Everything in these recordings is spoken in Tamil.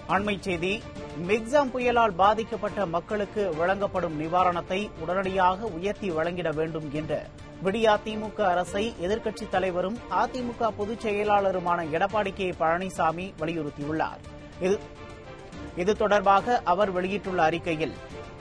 அண்மைச் செய்தி மிக்ஸாம் புயலால் பாதிக்கப்பட்ட மக்களுக்கு வழங்கப்படும் நிவாரணத்தை உடனடியாக உயர்த்தி வழங்கிட வேண்டும் என்று விடியா திமுக அரசை எதிர்க்கட்சித் தலைவரும் அதிமுக பொதுச் செயலாளருமான எடப்பாடி கே பழனிசாமி வலியுறுத்தியுள்ளார் இது இது தொடர்பாக அவர் வெளியிட்டுள்ள அறிக்கையில்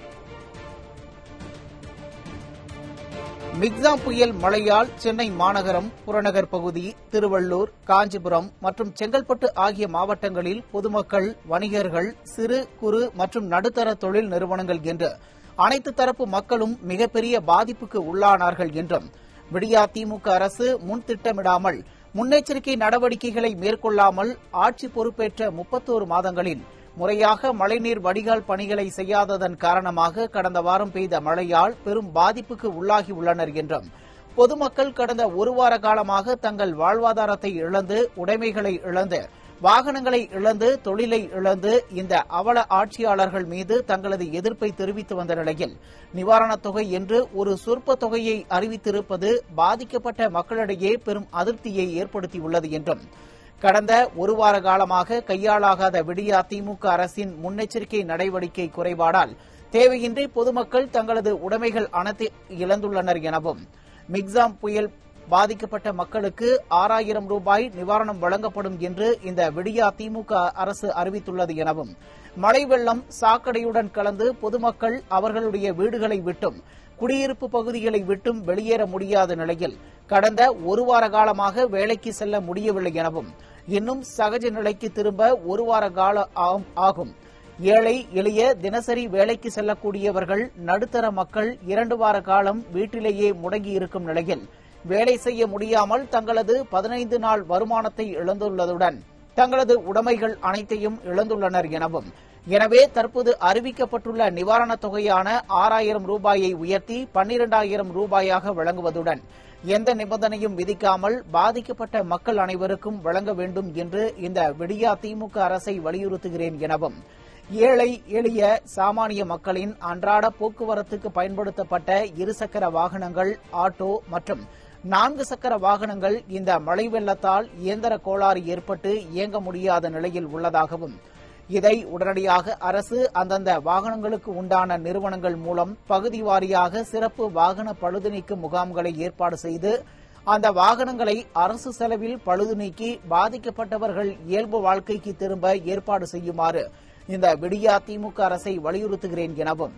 மிக்ஸாம் புயல் மழையால் சென்னை மாநகரம் புறநகர் பகுதி திருவள்ளூர் காஞ்சிபுரம் மற்றும் செங்கல்பட்டு ஆகிய மாவட்டங்களில் பொதுமக்கள் வணிகர்கள் சிறு குறு மற்றும் நடுத்தர தொழில் நிறுவனங்கள் என்று அனைத்து தரப்பு மக்களும் மிகப்பெரிய பாதிப்புக்கு உள்ளானார்கள் என்றும் விடியா திமுக அரசு முன் திட்டமிடாமல் முன்னெச்சரிக்கை நடவடிக்கைகளை மேற்கொள்ளாமல் ஆட்சி பொறுப்பேற்ற முப்பத்தோரு மாதங்களில் முறையாக மழைநீர் வடிகால் பணிகளை செய்யாததன் காரணமாக கடந்த வாரம் பெய்த மழையால் பெரும் பாதிப்புக்கு உள்ளாகியுள்ளனர் என்றும் பொதுமக்கள் கடந்த ஒரு வார காலமாக தங்கள் வாழ்வாதாரத்தை இழந்து உடைமைகளை இழந்து வாகனங்களை இழந்து தொழிலை இழந்து இந்த அவல ஆட்சியாளர்கள் மீது தங்களது எதிர்ப்பை தெரிவித்து வந்த நிலையில் நிவாரணத் தொகை என்று ஒரு சொற்ப தொகையை அறிவித்திருப்பது பாதிக்கப்பட்ட மக்களிடையே பெரும் அதிருப்தியை ஏற்படுத்தியுள்ளது என்றும் கடந்த ஒரு வார காலமாக கையாளாகாத விடியா திமுக அரசின் முன்னெச்சரிக்கை நடவடிக்கை குறைபாடால் தேவையின்றி பொதுமக்கள் தங்களது உடைமைகள் அனைத்து இழந்துள்ளனர் எனவும் மிக்ஸாம் புயல் பாதிக்கப்பட்ட மக்களுக்கு ஆறாயிரம் ரூபாய் நிவாரணம் வழங்கப்படும் என்று இந்த விடியா திமுக அரசு அறிவித்துள்ளது எனவும் மழை வெள்ளம் சாக்கடையுடன் கலந்து பொதுமக்கள் அவர்களுடைய வீடுகளை விட்டும் குடியிருப்பு பகுதிகளை விட்டும் வெளியேற முடியாத நிலையில் கடந்த ஒரு வார காலமாக வேலைக்கு செல்ல முடியவில்லை எனவும் இன்னும் சகஜ நிலைக்கு திரும்ப ஒரு வார கால ஆகும் ஏழை எளிய தினசரி வேலைக்கு செல்லக்கூடியவர்கள் நடுத்தர மக்கள் இரண்டு வார காலம் வீட்டிலேயே முடங்கி இருக்கும் நிலையில் வேலை செய்ய முடியாமல் தங்களது பதினைந்து நாள் வருமானத்தை இழந்துள்ளதுடன் தங்களது உடைமைகள் அனைத்தையும் இழந்துள்ளனர் எனவும் எனவே தற்போது அறிவிக்கப்பட்டுள்ள நிவாரணத் தொகையான ஆறாயிரம் ரூபாயை உயர்த்தி பன்னிரண்டாயிரம் ரூபாயாக வழங்குவதுடன் எந்த நிபந்தனையும் விதிக்காமல் பாதிக்கப்பட்ட மக்கள் அனைவருக்கும் வழங்க வேண்டும் என்று இந்த விடியா திமுக அரசை வலியுறுத்துகிறேன் எனவும் ஏழை எளிய சாமானிய மக்களின் அன்றாட போக்குவரத்துக்கு பயன்படுத்தப்பட்ட இருசக்கர வாகனங்கள் ஆட்டோ மற்றும் நான்கு சக்கர வாகனங்கள் இந்த மழை வெள்ளத்தால் இயந்திர கோளாறு ஏற்பட்டு இயங்க முடியாத நிலையில் உள்ளதாகவும் இதை உடனடியாக அரசு அந்தந்த வாகனங்களுக்கு உண்டான நிறுவனங்கள் மூலம் பகுதி வாரியாக சிறப்பு வாகன பழுது நீக்கும் முகாம்களை ஏற்பாடு செய்து அந்த வாகனங்களை அரசு செலவில் பழுது நீக்கி பாதிக்கப்பட்டவர்கள் இயல்பு வாழ்க்கைக்கு திரும்ப ஏற்பாடு செய்யுமாறு இந்த விடியா திமுக அரசை வலியுறுத்துகிறேன் எனவும்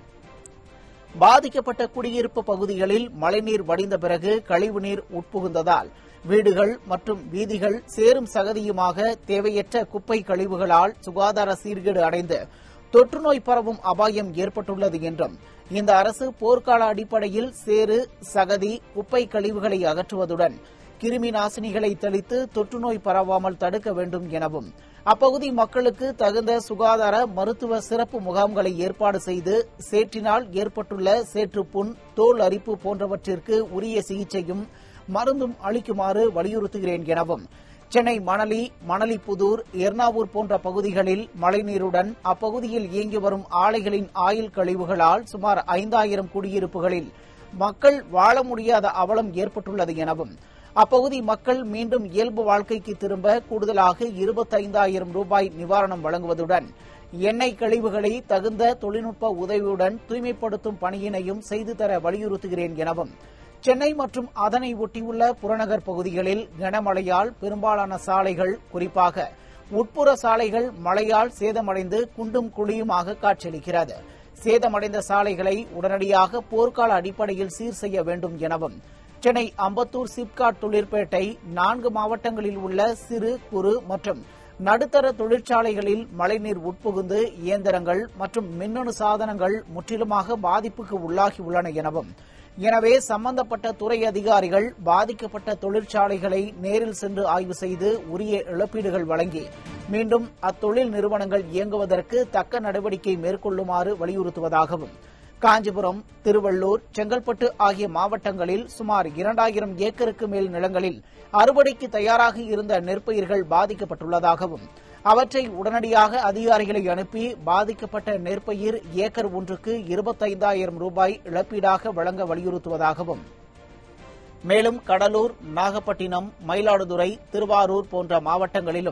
பாதிக்கப்பட்ட குடியிருப்பு பகுதிகளில் மழைநீர் வடிந்த பிறகு கழிவுநீர் உட்புகுந்ததால் வீடுகள் மற்றும் வீதிகள் சேரும் சகதியுமாக தேவையற்ற குப்பை கழிவுகளால் சுகாதார சீர்கேடு அடைந்து தொற்றுநோய் பரவும் அபாயம் ஏற்பட்டுள்ளது என்றும் இந்த அரசு போர்க்கால அடிப்படையில் சேறு சகதி குப்பை கழிவுகளை அகற்றுவதுடன் கிருமி நாசினிகளை தெளித்து தொற்றுநோய் பரவாமல் தடுக்க வேண்டும் எனவும் அப்பகுதி மக்களுக்கு தகுந்த சுகாதார மருத்துவ சிறப்பு முகாம்களை ஏற்பாடு செய்து சேற்றினால் ஏற்பட்டுள்ள சேற்றுப்புண் தோல் அரிப்பு போன்றவற்றிற்கு உரிய சிகிச்சையும் மருந்தும் அளிக்குமாறு வலியுறுத்துகிறேன் எனவும் சென்னை மணலி மணலிப்புதூர் எர்ணாவூர் போன்ற பகுதிகளில் மழைநீருடன் அப்பகுதியில் இயங்கி வரும் ஆலைகளின் ஆயில் கழிவுகளால் சுமார் ஐந்தாயிரம் குடியிருப்புகளில் மக்கள் வாழ முடியாத அவலம் ஏற்பட்டுள்ளது எனவும் அப்பகுதி மக்கள் மீண்டும் இயல்பு வாழ்க்கைக்கு திரும்ப கூடுதலாக இருபத்தைந்தாயிரம் ரூபாய் நிவாரணம் வழங்குவதுடன் எண்ணெய் கழிவுகளை தகுந்த தொழில்நுட்ப உதவியுடன் தூய்மைப்படுத்தும் பணியினையும் செய்து தர வலியுறுத்துகிறேன் எனவும் சென்னை மற்றும் அதனை ஒட்டியுள்ள புறநகர் பகுதிகளில் கனமழையால் பெரும்பாலான சாலைகள் குறிப்பாக உட்புற சாலைகள் மழையால் சேதமடைந்து குண்டும் குழியுமாக காட்சியளிக்கிறது சேதமடைந்த சாலைகளை உடனடியாக போர்க்கால அடிப்படையில் சீர் செய்ய வேண்டும் எனவும் சென்னை அம்பத்தூர் சிப்காட் தொழிற்பேட்டை நான்கு மாவட்டங்களில் உள்ள சிறு குறு மற்றும் நடுத்தர தொழிற்சாலைகளில் மழைநீர் உட்புகுந்து இயந்திரங்கள் மற்றும் மின்னணு சாதனங்கள் முற்றிலுமாக பாதிப்புக்கு உள்ளாகியுள்ளன எனவும் எனவே சம்பந்தப்பட்ட துறை அதிகாரிகள் பாதிக்கப்பட்ட தொழிற்சாலைகளை நேரில் சென்று ஆய்வு செய்து உரிய இழப்பீடுகள் வழங்கி மீண்டும் அத்தொழில் நிறுவனங்கள் இயங்குவதற்கு தக்க நடவடிக்கை மேற்கொள்ளுமாறு வலியுறுத்துவதாகவும் காஞ்சிபுரம் திருவள்ளூர் செங்கல்பட்டு ஆகிய மாவட்டங்களில் சுமார் இரண்டாயிரம் ஏக்கருக்கு மேல் நிலங்களில் அறுவடைக்கு தயாராக இருந்த நெற்பயிர்கள் பாதிக்கப்பட்டுள்ளதாகவும் அவற்றை உடனடியாக அதிகாரிகளை அனுப்பி பாதிக்கப்பட்ட நெற்பயிர் ஏக்கர் ஒன்றுக்கு இருபத்தைந்தாயிரம் ரூபாய் இழப்பீடாக வழங்க வலியுறுத்துவதாகவும் மேலும் கடலூர் நாகப்பட்டினம் மயிலாடுதுறை திருவாரூர் போன்ற மாவட்டங்களிலும்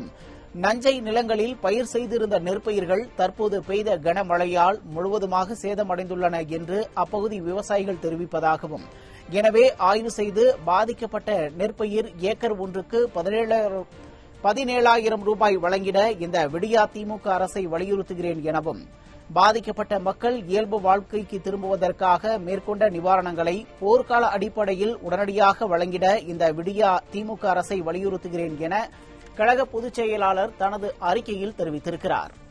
நஞ்சை நிலங்களில் பயிர் செய்திருந்த நெற்பயிர்கள் தற்போது பெய்த கனமழையால் முழுவதுமாக சேதமடைந்துள்ளன என்று அப்பகுதி விவசாயிகள் தெரிவிப்பதாகவும் எனவே ஆய்வு செய்து பாதிக்கப்பட்ட நெற்பயிர் ஏக்கர் ஒன்றுக்கு பதினேழாயிரம் பதினேழாயிரம் ரூபாய் வழங்கிட இந்த விடியா திமுக அரசை வலியுறுத்துகிறேன் எனவும் பாதிக்கப்பட்ட மக்கள் இயல்பு வாழ்க்கைக்கு திரும்புவதற்காக மேற்கொண்ட நிவாரணங்களை போர்க்கால அடிப்படையில் உடனடியாக வழங்கிட இந்த விடியா திமுக அரசை வலியுறுத்துகிறேன் என கழக பொதுச் செயலாளர் தனது அறிக்கையில் தெரிவித்திருக்கிறார்